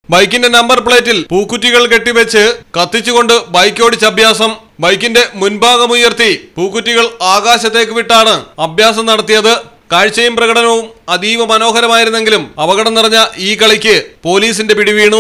ബൈക്കിന്റെ നമ്പർ പ്ലേറ്റിൽ പൂക്കുറ്റികൾ കെട്ടിവെച്ച് കത്തിച്ചുകൊണ്ട് ബൈക്ക് ഓടിച്ച അഭ്യാസം ബൈക്കിന്റെ മുൻഭാഗമുയർത്തി പൂക്കുറ്റികൾ ആകാശത്തേക്ക് വിട്ടാണ് അഭ്യാസം നടത്തിയത് കാഴ്ചയും പ്രകടനവും അതീവ മനോഹരമായിരുന്നെങ്കിലും അപകടം നിറഞ്ഞ ഈ കളിക്ക് പോലീസിന്റെ പിടിവീണു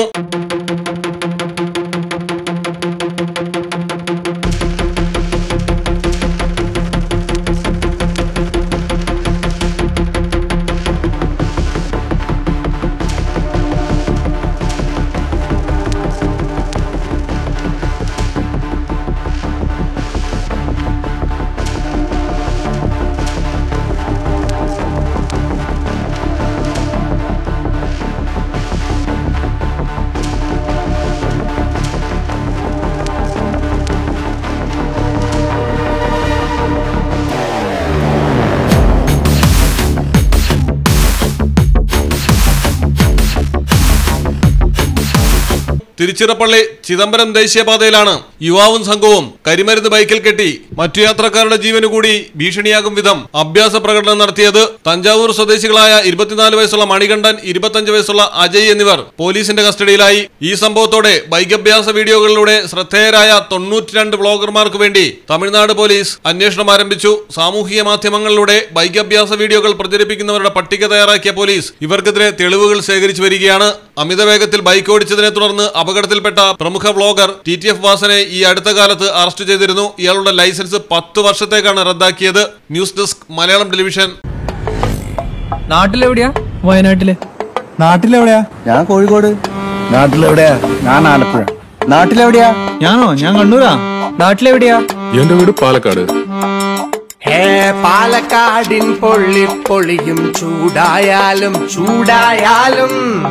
തിരുച്ചിറപ്പള്ളി ചിദംബരം ദേശീയപാതയിലാണ് യുവാവും സംഘവും കരിമരുന്ന് ബൈക്കിൽ കെട്ടി മറ്റു യാത്രക്കാരുടെ ജീവന് കൂടി ഭീഷണിയാകും വിധം അഭ്യാസ പ്രകടനം നടത്തിയത് തഞ്ചാവൂർ സ്വദേശികളായ ഇരുപത്തിനാല് വയസ്സുള്ള മണികണ്ഠൻ ഇരുപത്തഞ്ച് വയസ്സുള്ള അജയ് എന്നിവർ പോലീസിന്റെ കസ്റ്റഡിയിലായി ഈ സംഭവത്തോടെ ബൈക്ക് അഭ്യാസ വീഡിയോകളിലൂടെ ശ്രദ്ധേയരായ തൊണ്ണൂറ്റിരണ്ട് ബ്ലോഗർമാർക്ക് വേണ്ടി തമിഴ്നാട് പോലീസ് അന്വേഷണം ആരംഭിച്ചു സാമൂഹിക മാധ്യമങ്ങളിലൂടെ ബൈക്ക് അഭ്യാസ വീഡിയോകൾ പ്രചരിപ്പിക്കുന്നവരുടെ പട്ടിക തയ്യാറാക്കിയ പോലീസ് ഇവർക്കെതിരെ തെളിവുകൾ ശേഖരിച്ചു വരികയാണ് അമിത വേഗത്തിൽ ബൈക്ക് ഓടിച്ചതിനെ തുടർന്ന് അപകടത്തിൽപ്പെട്ട പ്രമുഖ വ്ളോഗർ ടി ടി എഫ് വാസനെ ഈ അടുത്ത കാലത്ത് അറസ്റ്റ് ചെയ്തിരുന്നു ഇയാളുടെ ലൈസൻസ് പത്ത് വർഷത്തേക്കാണ് റദ്ദാക്കിയത് ന്യൂസ് ഡെസ്ക് മലയാളം ടെലിവിഷൻ നാട്ടിലെവിടെയാ വയനാട്ടില് നാട്ടിലെവിടെയാ ഞാൻ കോഴിക്കോട് നാട്ടിലെവിടെയാ ഞാൻ ആലപ്പുഴ നാട്ടിലെവിടെയാ ഞാനോ ഞാൻ കണ്ണൂരാ നാട്ടിലെവിടെയാ എന്റെ വീട് പാലക്കാട് ഹേ പാലക്കാടിൻ പൊള്ളി പൊളിയും ചൂടായാലും ചൂടായാലും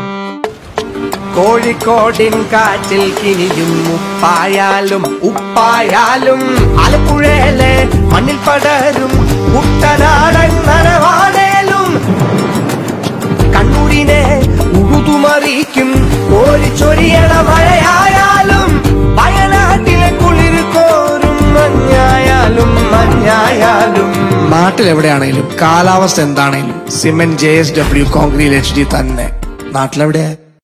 കോഴിക്കോടിൻ കാറ്റിൽ കിനിയും ഉപ്പായാലും ഉപ്പായാലും ആലപ്പുഴയിലെ മണ്ണിൽ പടരും കുട്ടനാടൻ നനവാടേലും കണ്ണൂരിനെ ഉഴുതുമറിയിക്കും കോരിച്ചൊരിയണ മഴയായാലും വയനാട്ടിലെ കുളിർ കോരും മഞ്ഞായാലും മഞ്ഞായാലും നാട്ടിലെവിടെയാണേലും കാലാവസ്ഥ എന്താണേലും cement J S W concrete H D തന്നെ നാട്ടിലെവിടെയാ